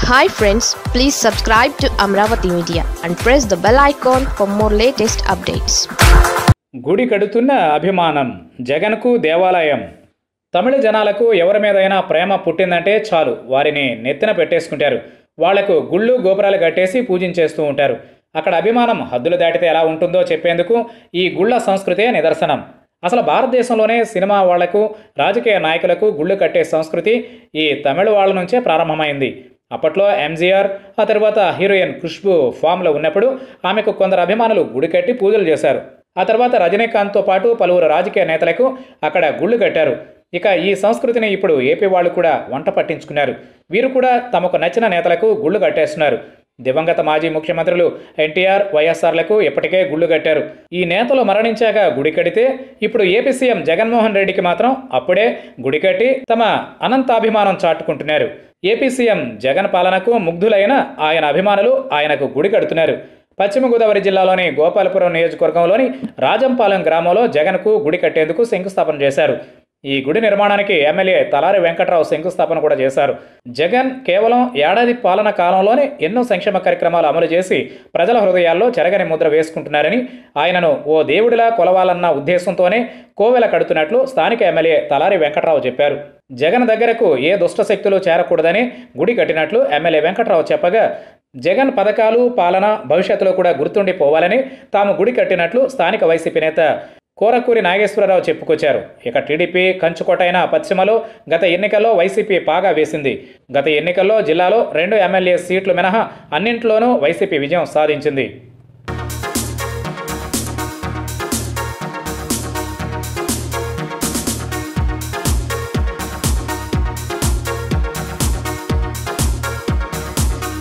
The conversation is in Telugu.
hi friends please subscribe to Amaravati media and press the bell icon for more latest updates గుడి కడుతున్న అభిమానం జగన్కు దేవాలయం తమిళ జనాలకు ఎవరి మీదైనా ప్రేమ పుట్టిందంటే చాలు వారిని నెత్తిన పెట్టేసుకుంటారు వాళ్లకు గుళ్ళు గోపురాలు కట్టేసి పూజించేస్తూ ఉంటారు అక్కడ అభిమానం హద్దులు దాటితే ఎలా ఉంటుందో చెప్పేందుకు ఈ గుళ్ళ సంస్కృతే నిదర్శనం అసలు భారతదేశంలోనే సినిమా వాళ్లకు రాజకీయ నాయకులకు గుళ్ళు కట్టే సంస్కృతి ఈ తమిళ వాళ్ళ నుంచే ప్రారంభమైంది అప్పట్లో ఎంజీఆర్ ఆ తర్వాత హీరోయిన్ ఖుష్బు ఫామ్లో ఉన్నప్పుడు ఆమెకు కొందరు అభిమానులు గుడి కట్టి పూజలు చేశారు ఆ తర్వాత రజనీకాంత్తో పాటు పలువురు రాజకీయ నేతలకు అక్కడ గుళ్ళు కట్టారు ఇక ఈ సంస్కృతిని ఇప్పుడు ఏపీ వాళ్ళు కూడా వంట పట్టించుకున్నారు వీరు కూడా తమకు నచ్చిన నేతలకు గుళ్ళు కట్టేస్తున్నారు దివంగత మాజీ ముఖ్యమంత్రులు ఎన్టీఆర్ వైఎస్ఆర్లకు ఇప్పటికే గుళ్ళు కట్టారు ఈ నేతలు మరణించాక గుడి కడితే ఇప్పుడు ఏపీ సీఎం జగన్మోహన్ రెడ్డికి మాత్రం అప్పుడే గుడి కట్టి తమ అనంతాభిమానం చాటుకుంటున్నారు ఏపీ సీఎం జగన్ పాలనకు ముగ్ధులైన ఆయన అభిమానులు ఆయనకు గుడి కడుతున్నారు పశ్చిమ గోదావరి జిల్లాలోని గోపాలపురం నియోజకవర్గంలోని రాజంపాలెం గ్రామంలో జగన్కు గుడి కట్టేందుకు శంకుస్థాపన చేశారు ఈ గుడి నిర్మాణానికి ఎమ్మెల్యే తలారి వెంకట్రావు శంకుస్థాపన కూడా చేశారు జగన్ కేవలం ఏడాది పాలన కాలంలోనే ఎన్నో సంక్షేమ కార్యక్రమాలు అమలు చేసి ప్రజల హృదయాల్లో చెరగని ముద్ర వేసుకుంటున్నారని ఆయనను ఓ దేవుడిలా కొలవాలన్న ఉద్దేశంతోనే కోవెల కడుతున్నట్లు స్థానిక ఎమ్మెల్యే తలారి వెంకట్రావు చెప్పారు జగన్ దగ్గరకు ఏ దుష్ట శక్తులు చేరకూడదని గుడి కట్టినట్లు ఎమ్మెల్యే వెంకట్రావు చెప్పగా జగన్ పథకాలు పాలన భవిష్యత్తులో కూడా గుర్తుండిపోవాలని తాము గుడి కట్టినట్లు స్థానిక వైసీపీ నేత కోరకూరి నాగేశ్వరరావు చెప్పుకొచ్చారు ఇక టీడీపీ కంచుకోటైన పశ్చిమలో గత ఎన్నికల్లో వైసీపీ పాగా వేసింది గత ఎన్నికల్లో జిల్లాలో రెండు ఎమ్మెల్యే సీట్లు మినహా అన్నింట్లోనూ వైసీపీ విజయం సాధించింది